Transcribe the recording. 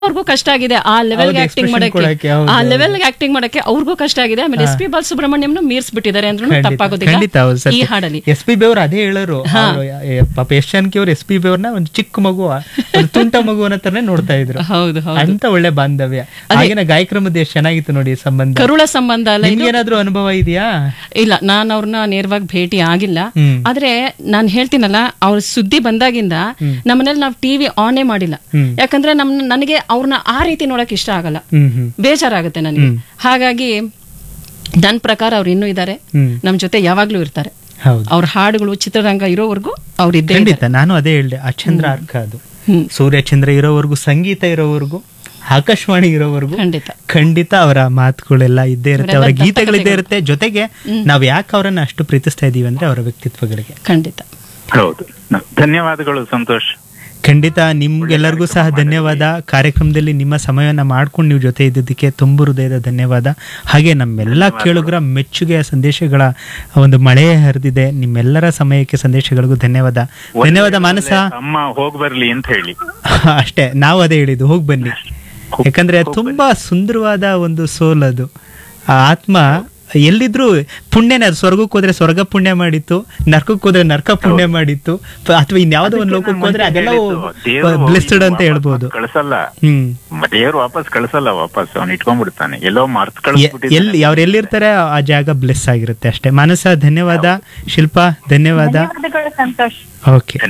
ಅವ್ರಿಗೂ ಕಷ್ಟ ಆಗಿದೆ ಆ ಲೆವೆಲ್ ಹೌದು, ಆಕ್ಟಿಂಗ್ expression ಮಾಡಕ್ಕೆ ಕೊಡಕ್ಕೆ, ಹೌದು, ಆ ಹೌದು. ಲೆವೆಲ್ ಆಕ್ಟಿಂಗ್ ಮಾಡಕ್ಕೆ ಅವ್ರಿಗೂ ಕಷ್ಟ ಆಗಿದೆ ಆಮೇಲೆ ಎಸ್ ಪಿ ಬಾಲಸುಬ್ರಹ್ಮಣ್ಯಂನು ಮೀರ್ಸ್ಬಿಟ್ಟಿದ್ದಾರೆ ಅಂದ್ರೂ ಖಂಡಿತ, ತಪ್ಪಾಗೋದಿಲ್ಲ ಖಂಡಿತ ಹೌದು ಈ ಸತ್ಯ. ಹಾಡಲ್ಲಿ ಎಸ್ ಪಿ ಬಿ ಅವ್ರು ಅದೇ ಹೇಳೋರು ಅವ್ರು, ಏ, ಪಾಪ ಯಶ್ ಜಾನಕಿ ಅವ್ರು ಎಸ್ ಪಿ ಬಿ ಅವ್ರನ್ನ ಒಂದು ಚಿಕ್ಕ ಮಗು ಒಂದು ತುಂಟ ಮಗು ಅನ್ನೋ ತರನೇ ನೋಡ್ತಾ ಇದ್ರು ಹೌದು ಹೌದು ಅಂತ ಒಳ್ಳೆ ಬಾಂಧವ್ಯ ಆಗಿನ ಗಾಯಕರ ಮಧ್ಯೆ ಎಷ್ಟು ಚೆನ್ನಾಗಿತ್ತು ನೋಡಿ ಈ ಸಂಬಂಧ ಕರುಳ ಸಂಬಂಧ ಅಲ್ಲ ಇದು? ನಿಮ್ಗೇನಾದ್ರೂ ಅನುಭವ ಇದೆಯಾ ಇಲ್ಲ ನಾನು ಅವ್ರನ್ನ ನೇರವಾಗಿ ಭೇಟಿ ಆಗಿಲ್ಲ ಹ್ಮ್. ಆದ್ರೆ ನಾನು ಹೇಳ್ತೀನಲ್ಲ ಅವ್ರ ಸುದ್ದಿ ಬಂದಾಗಿಂದ ನಮ್ಮನೇಲಿ ನಾವು ಟಿವಿ ಆನೇ ಮಾಡಿಲ್ಲ ಹ್ಮ್. ಯಾಕಂದ್ರೆ ನಮ್ ನನಗೆ ಅವ್ರನ್ನ ಆ ರೀತಿ ನೋಡಕ್ ಇಷ್ಟ ಆಗಲ್ಲ ಹ್ಮ್ ಹ್ಮ್ ಬೇಜಾರಾಗುತ್ತೆ ನನಗೆ ಹಾಗಾಗಿ ನನ್ನ ಪ್ರಕಾರ ಅವ್ರು ಇನ್ನೂ ಇದ್ದಾರೆ ಹ್ಮ್ ನಮ್ ಜೊತೆ ಯಾವಾಗ್ಲೂ ಇರ್ತಾರೆ ಹೌದು ಅವ್ರ ಹಾಡುಗಳು ಚಿತ್ರರಂಗ ಇರೋವರೆಗೂ ಅವ್ರು ಇದ್ದೇ ಇದ್ದಾರೆ. ಖಂಡಿತ ನಾನು ಅದೇ ಹೇಳ್ದೆ ಅಚಂದ್ರ ಅರ್ಕ ಅದು ಹ್ಮ್ ಸೂರ್ಯಚಂದ್ರ ಇರೋವರೆಗೂ ಸಂಗೀತ ಇರೋವರೆಗೂ ಆಕಾಶವಾಣಿ ಇರೋವರೆಗೂ ಖಂಡಿತ ಖಂಡಿತ ಅವರ ಮಾತುಗಳೆಲ್ಲ ಇದ್ದೇ ಇರುತ್ತೆ ಅವರ ಇವರೆಲ್ಲ ಗೀತೆಗಳಿದ್ದೇ ಇರುತ್ತೆ ಜೊತೆಗೆ ನಾವ್ ಯಾಕೆ ಅವರನ್ನ ಅಷ್ಟು ಪ್ರೀತಿಸ್ತಾ ಇದೀವಿ ಅಂದ್ರೆ ಅವರ ವ್ಯಕ್ತಿತ್ವಗಳಿಗೆ ಖಂಡಿತ ಹೌದು ನ- ಧನ್ಯವಾದಗಳು ಸಂತೋಷ್ ಖಂಡಿತ ನಿಮ್ಗೆಲ್ಲರಿಗೂ ಸಹ ಧನ್ಯವಾದ ಕಾರ್ಯಕ್ರಮದಲ್ಲಿ ನಿಮ್ಮ ಸಮಯವನ್ನ ಮಾಡ್ಕೊಂಡು ನೀವು ಜೊತೆ ಇದ್ದಿದ್ದಕ್ಕೆ ತುಂಬ ಹೃದಯದ ಧನ್ಯವಾದ ಹಾಗೆ ನಮ್ಮೆಲ್ಲ ಕೇಳುಗರ ಮೆಚ್ಚುಗೆಯ ಸಂದೇಶಗಳ ಒಂದು ಮಳೆ ಹರಿದಿದೆ ನಿಮ್ಮೆಲ್ಲರ ಸಮಯಕ್ಕೆ ಸಂದೇಶಗಳಿಗೂ ಧನ್ಯವಾದ ಧನ್ಯವಾದ ಮಾನಸ ಅಮ್ಮ ಹೋಗ್ ಬರ್ಲಿ ಅಂತ ಹೇಳಿ ಅಷ್ಟೇ ನಾವು ಅದೇ ಹೇಳಿದ್ದು ಹೋಗಿ ಬನ್ನಿ ಯಾಕಂದ್ರೆ ತುಂಬಾ ಸುಂದರವಾದ ಒಂದು ಸೋಲ್ ಅದು ಆ ಆತ್ಮ ಎಲ್ಲಿದ್ರು ಪುಣ್ಯನೇ ಅದು ಸ್ವರ್ಗಕ್ಕೆ ಹೋದ್ರೆ ಸ್ವರ್ಗ ಪುಣ್ಯ ಮಾಡಿತ್ತು ನರ್ಕಕ್ಕೆ ಹೋದ್ರೆ ನರ್ಕ ಪುಣ್ಯ ಮಾಡಿತ್ತು ಪ- ಅಥವಾ ಇನ್ಯಾವುದೋ ಒಂದು ಲೋಕಕ್ಕೆ ಹೋದ್ರೆ ಅದೆಲ್ಲ ಬ್ಲೆಸ್ಡ್ ಅಂತ ಹೇಳ್ಬೋದು ಕಳ್ಸಲ್ಲ ಹ್ಮ್ ದೇವ್ರು ವಾಪಸ್ ಕಳ್ಸಲ್ಲ ವಾಪಸ್ ಅವ್ನು ಇಟ್ಕೊಂಡ್ಬಿಡ್ತಾನೆ ಎಲ್ಲೋ ಮರ್ತ್ ಎ- ಕಳಿಸ್ಬಿಟ್ಟಿದ್ದಾನೆ ಎಲ್ಲಿ ಅವ್ರು ಎಲ್ಲಿರ್ತಾರೆ ಆ ಜಾಗ ಬ್ಲೆಸ್ ಆಗಿರುತ್ತೆ ಅಷ್ಟೇ ಮಾನಸ ಧನ್ಯವಾದ ಶಿಲ್ಪಾ ಧನ್ಯವಾದ ಧನ್ಯವಾದಗಳು ಸಂತೋಷ್ ಓಕೆ